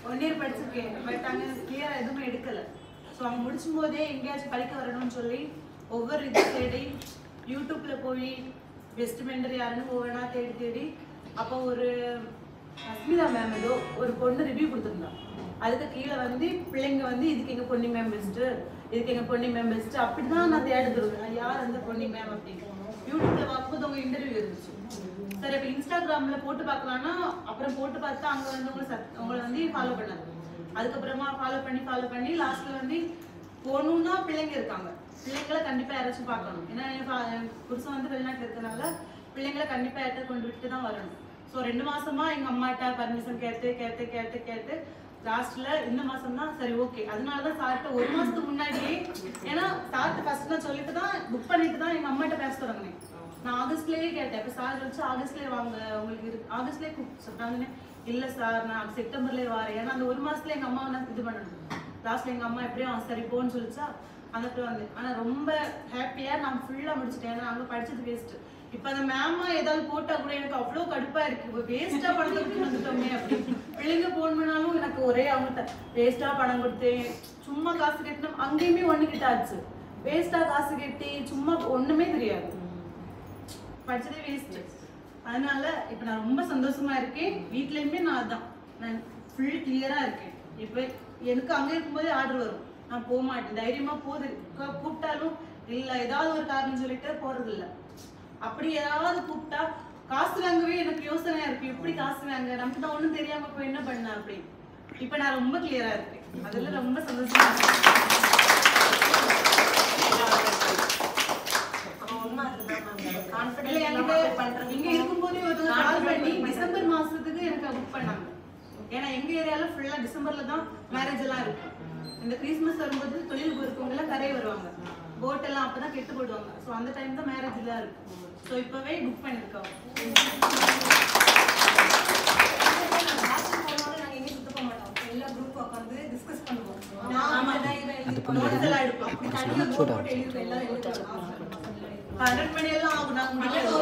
one year படிச்சிருக்கேன் but அங்கே கிளியராக எதுவுமே எடுக்கல ஸோ அவங்க முடிச்சும் போதே எங்கேயாச்சும் படிக்க வரணும்னு சொல்லி ஒவ்வொரு இது தேடி யூடியூப்ல போய் பெஸ்ட் மெண்டர் யாருன்னு ஒவ்வொன்றா தேடி தேடி அப்போ ஒரு அஸ்மிதா மேம் ஏதோ ஒரு பொண்ணு ரிவ்யூ கொடுத்துருந்தா அதுக்கு கீழே வந்து பிள்ளைங்க வந்து இதுக்கு எங்க பொன்னி மேம் பெஸ்ட் இதுக்கு எங்க பொன்னி மேம் பெஸ்ட் அப்படிதான் நான் தேடுதுருவேன் யார் அந்த பொன்னி மேம் அப்படின்னு யூடியூப்ல பார்க்கும்போது உங்க இன்டர்வியூ இருந்துச்சு சரி இப்போ இன்ஸ்டாகிராம்ல போட்டு பார்க்கலாம்னா அப்புறம் போட்டு பார்த்தா அங்க வந்து உங்களை சத் உங்களை வந்து ஃபாலோ பண்ணாது அதுக்கப்புறமா ஃபாலோ பண்ணி ஃபாலோ பண்ணி லாஸ்ட்ல வந்து போகணும்னா பிள்ளைங்க இருக்காங்க பிள்ளைங்களை கண்டிப்பா யாராச்சும் பார்க்கணும் ஏன்னா என் ஃபா- என் புருஷன் வந்து வெளிநாட்டுல இருக்கறனால பிள்ளைங்களை கண்டிப்பா யார்கிட்ட கொண்டு விட்டு தான் வரணும் ஸோ ரெண்டு மாசமா எங்க அம்மாட்ட பர்மிஷன் கேட்டு கேட்டு கேட்டு கேட்டு லாஸ்ட்ல இந்த மாசம் தான் சரி ஓகே அதனால தான் சார்ட்ட ஒரு மாசத்துக்கு முன்னாடியே ஏன்னா சார்ட்ட ஃபர்ஸ்ட் நான் சொல்லிட்டு தான் புக் பண்ணிட்டு தான் எங்க அம்மாட்ட பேச தொடங்கினேன் நான் ஆகஸ்ட்லயே கேட்டேன் இப்போ சார் வச்சு ஆகஸ்ட்லயே வாங்க உங்களுக்கு இருக்கு ஆகஸ்ட்லயே கூப்பிட்டு சொல்றாங்க இல்ல சார் நான் செப்டம்பர்லயே வரேன் ஏன்னா அந்த ஒரு மாசத்துல எங்க அம்மா நான் இது பண்ணணும் லாஸ்ட்ல எங்க அம்மா எப்படியும் சரி போன்னு சொல்லிச்சா அந்த இடத்துல வந்து ஆனா ரொம்ப ஹாப்பியா நான் ஃபுல்லா முடிச்சிட்டேன் ஏன்னா அங்க படிச்சது வேஸ்ட் இப்ப அந்த மேமா ஏதாவது போட்டா கூட எனக்கு அவ்வளவு கடுப்பா இருக்கு வேஸ்டா பணத்தை கொடுத்து வந்துட்டோமே அப்படி பிள்ளைங்க போன் பண்ணாலும் எனக்கு ஒரே அவங்க வேஸ்டா பணம் கொடுத்தேன் சும்மா காசு கட்டணும் அங்கேயுமே ஒண்ணு கிட்ட ஆச்சு வேஸ்டா காசு கட்டி சும்மா ஒண்ணுமே தெரியாது படிச்சதே வேஸ்ட் அதனால இப்ப நான் ரொம்ப சந்தோஷமா இருக்கேன் வீட்லயுமே நான் அதான் நான் ஃபுல் கிளியரா இருக்கேன் இப்ப எனக்கு அங்க இருக்கும்போதே ஆர்டர் வரும் நான் போக மாட்டேன் தைரியமா போது கூ- கூப்பிட்டாலும் இல்ல ஏதாவது ஒரு காரணம் சொல்லிட்டு போறது இல்ல அப்படி ஏதாவது கூப்பிட்டா காசு வாங்கவே எனக்கு யோசனையா இருக்கு எப்படி காசு வாங்க நமக்கு தான் ஒண்ணும் தெரியாம போய் என்ன பண்ண அப்படி இப்ப நான் ரொம்ப கிளியரா இருக்கேன் அதுல ரொம்ப சந்தோஷமா இருக்கேன் இல்ல, என்கிட்ட இங்க இருக்கும்போதே ஒருத்தவங்க கால் பண்ணி டிசம்பர் மாசத்துக்கு எனக்கு புக் பண்ணாங்க ஏன்னா எங்க ஏரியால ஃபுல்லா டிசம்பர்ல தான் மேரேஜ் எல்லாம் இருக்கும் இந்த கிறிஸ்மஸ் வரும்போது தொழில் இருக்கவங்க எல்லாம் கரை வருவாங்க போட் எல்லாம் அப்பதான் கெட்டு போடுவாங்க சோ அந்த டைம் தான் மேரேஜ் எல்லாம் இருக்கும் சோ இப்பவே புக் பண்ணிருக்கோம் நோட்ஸ் எல்லாம் எடுப்போம் பன்னெண்டு மணி எல்லாம் ஆகும் நாங்க முடிக்கிறது